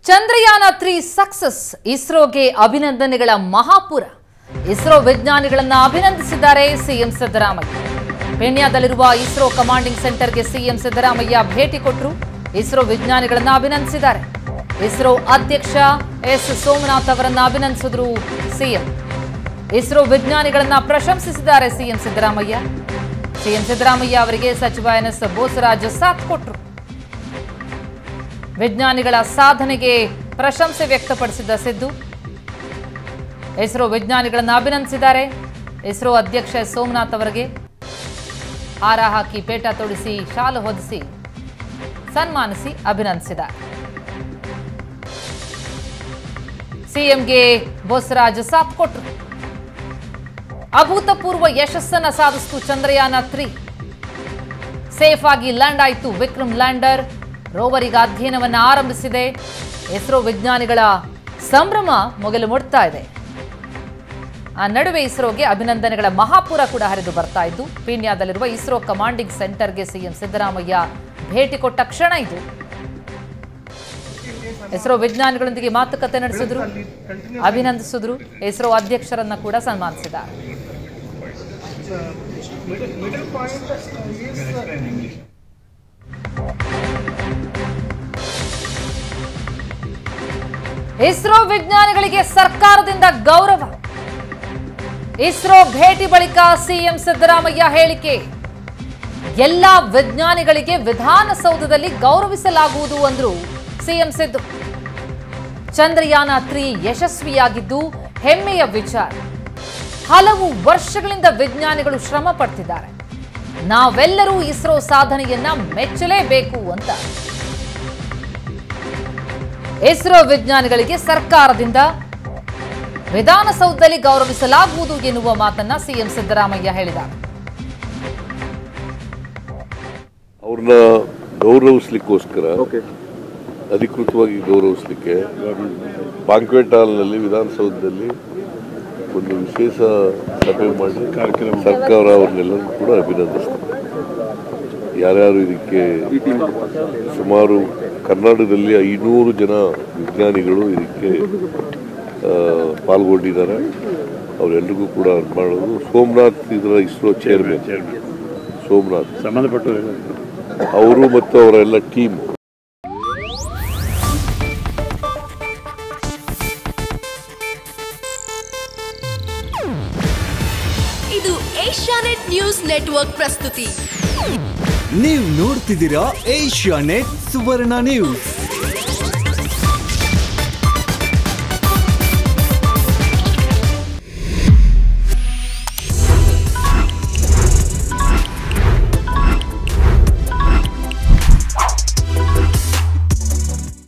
Chandrayaan three success ಇಸ್ರೋಗೆ ಅಭಿನಂದನೆಗಳ ಮಹಾಪುರ ಇಸ್ರೋ ವಿಜ್ಞಾನಿಗಳನ್ನ ಅಭಿನಂದಿಸಿದ್ದಾರೆ ಸಿಎಂ ಸಿದ್ದರಾಮಯ್ಯ ಪೆಣ್ಯಾದಲ್ಲಿರುವ ಇಸ್ರೋ ಕಮಾಂಡಿಂಗ್ ಸೆಂಟರ್ಗೆ ಸಿಎಂ ಸಿದ್ದರಾಮಯ್ಯ ಭೇಟಿ ಕೊಟ್ಟರು ಇಸ್ರೋ ವಿಜ್ಞಾನಿಗಳನ್ನ ಅಭಿನಂದಿಸಿದ್ದಾರೆ ಇಸ್ರೋ ಅಧ್ಯಕ್ಷ ಎಸ್ ಸೋಮನಾಥ್ ಅವರನ್ನ ಅಭಿನಂದಿಸಿದ್ರು ಸಿಎಂ ಇಸ್ರೋ ವಿಜ್ಞಾನಿಗಳನ್ನ ಪ್ರಶಂಸಿಸಿದ್ದಾರೆ ಸಿಎಂ ಸಿದ್ದರಾಮಯ್ಯ ಸಿಎಂ ಸಿದ್ದರಾಮಯ್ಯ ಅವರಿಗೆ ಸಚಿವ ಎನ್ ಎಸ್ ಬೋಸರಾಜ್ ಸಾಥ್ ಕೊಟ್ಟರು ವಿಜ್ಞಾನಿಗಳ ಸಾಧನೆಗೆ ಪ್ರಶಂಸೆ ವ್ಯಕ್ತಪಡಿಸಿದ ಸಿದ್ದು ಇಸ್ರೋ ವಿಜ್ಞಾನಿಗಳನ್ನು ಅಭಿನಂದಿಸಿದ್ದಾರೆ ಇಸ್ರೋ ಅಧ್ಯಕ್ಷ ಸೋಮನಾಥ್ ಅವರಿಗೆ ಹಾರ ಹಾಕಿ ಪೇಟ ತೊಡಿಸಿ ಶಾಲು ಹೊದಿಸಿ ಸನ್ಮಾನಿಸಿ ಅಭಿನಂದಿಸಿದ್ದಾರೆ ಸಿಎಂಗೆ ಬೋಸರಾಜ್ ಸಾಥ್ ಕೊಟ್ಟರು ಅಭೂತಪೂರ್ವ ಯಶಸ್ಸನ್ನ ಸಾಧಿಸಿತು ಚಂದ್ರಯಾನ ತ್ರೀ ಸೇಫ್ ಆಗಿ ಲ್ಯಾಂಡ್ ಆಯಿತು ವಿಕ್ರಮ್ ಲ್ಯಾಂಡರ್ ರೋವರ್ ಈಗ ಅಧ್ಯಯನವನ್ನು ಆರಂಭಿಸಿದೆ ಇಸ್ರೋ ವಿಜ್ಞಾನಿಗಳ ಸಂಭ್ರಮ ಮೊಗಲು ಮುಡ್ತಾ ಇದೆ ಆ ನಡುವೆ ಇಸ್ರೋಗೆ ಅಭಿನಂದನೆಗಳ ಮಹಾಪುರ ಕೂಡ ಹರಿದು ಬರ್ತಾ ಇದ್ದು ಪೀಣ್ಯದಲ್ಲಿರುವ ಇಸ್ರೋ ಕಮಾಂಡಿಂಗ್ ಸೆಂಟರ್ಗೆ ಸಿಎಂ ಸಿದ್ದರಾಮಯ್ಯ ಭೇಟಿ ಕೊಟ್ಟ ಕ್ಷಣ ಇದು ಇಸ್ರೋ ವಿಜ್ಞಾನಿಗಳೊಂದಿಗೆ ಮಾತುಕತೆ ನಡೆಸಿದ್ರು ಅಭಿನಂದಿಸಿದ್ರು ಇಸ್ರೋ ಅಧ್ಯಕ್ಷರನ್ನ ಕೂಡ ಸನ್ಮಾನಿಸಿದ್ದಾರೆ middle point is ಇಸ್ರೋ ವಿಜ್ಞಾನಿಗಳಿಗೆ ಸರ್ಕಾರದಿಂದ ಗೌರವ ಇಸ್ರೋ ಭೇಟಿ ಬಳಿಕ ಸಿಎಂ ಸಿದ್ದರಾಮಯ್ಯ ಹೇಳಿಕೆ ಎಲ್ಲ ವಿಜ್ಞಾನಿಗಳಿಗೆ ವಿಧಾನಸೌಧದಲ್ಲಿ ಗೌರವಿಸಲಾಗುವುದು ಅಂದ್ರು ಸಿಎಂ ಸಿದ್ದು ಚಂದ್ರಯಾನ ತ್ರೀ ಯಶಸ್ವಿಯಾಗಿದ್ದು ಹೆಮ್ಮೆಯ ವಿಚಾರ ಹಲವು ವರ್ಷಗಳಿಂದ ವಿಜ್ಞಾನಿಗಳು ಶ್ರಮ ಪಡ್ತಿದ್ದಾರೆ ನಾವೆಲ್ಲರೂ ಇಸ್ರೋ ಸಾಧನೆಯನ್ನ ಮೆಚ್ಚಲೇಬೇಕು ಅಂತ ಇಸ್ರೋ ವಿಜ್ಞಾನಿಗಳಿಗೆ ಸರ್ಕಾರದಿಂದ ವಿಧಾನಸೌಧದಲ್ಲಿ ಗೌರವಿಸಲಾಗುವುದು ಎನ್ನುವ ಮಾತನ್ನ ಸಿಎಂ ಸಿದ್ದರಾಮಯ್ಯ ಹೇಳಿದ್ದಾರೆ ಅವ್ರನ್ನ ಗೌರವಿಸ್ಲಿಕ್ಕೋಸ್ಕರ ಅಧಿಕೃತವಾಗಿ ಗೌರವಿಸ್ಲಿಕ್ಕೆ ಬಾಂಕ್ವೆಟ್ ಹಾಲ್ನಲ್ಲಿ ವಿಧಾನಸೌಧದಲ್ಲಿ ಒಂದು ವಿಶೇಷ ಸಭೆ ಮಾಡಿ ಸರ್ಕಾರ ಅವ್ರನ್ನೆಲ್ಲರೂ ಕೂಡ ಅಭಿನಂದಿಸ್ತಾರೆ ಯಾರ್ಯಾರು ಇದಕ್ಕೆ ಸುಮಾರು ಕರ್ನಾಟಕದಲ್ಲಿ ಐನೂರು ಜನ ವಿಜ್ಞಾನಿಗಳು ಇದಕ್ಕೆ ಆ, ಪಾಲ್ಗೊಂಡಿದ್ದಾರೆ ಅವರೆಲ್ಲರಿಗೂ ಕೂಡ ಅದ್ ಮಾಡೋದು ಸೋಮನಾಥ್ ಇದರ ಇಸ್ರೋ ಚೇರ್ಮನ್ ಸೋಮನಾಥ್ ಸಂಬಂಧಪಟ್ಟ ಅವರು ಮತ್ತು ಅವರ ಟೀಮ್ ಇದು ಏಷ್ಯಾನೆಟ್ ನ್ಯೂಸ್ ನೆಟ್ವರ್ಕ್ ಪ್ರಸ್ತುತಿ ನೀವು ನೋಡ್ತಿದ್ದೀರಾ ಏಷ್ಯಾ ನೆಟ್ ಸುವರ್ಣ ನ್ಯೂಸ್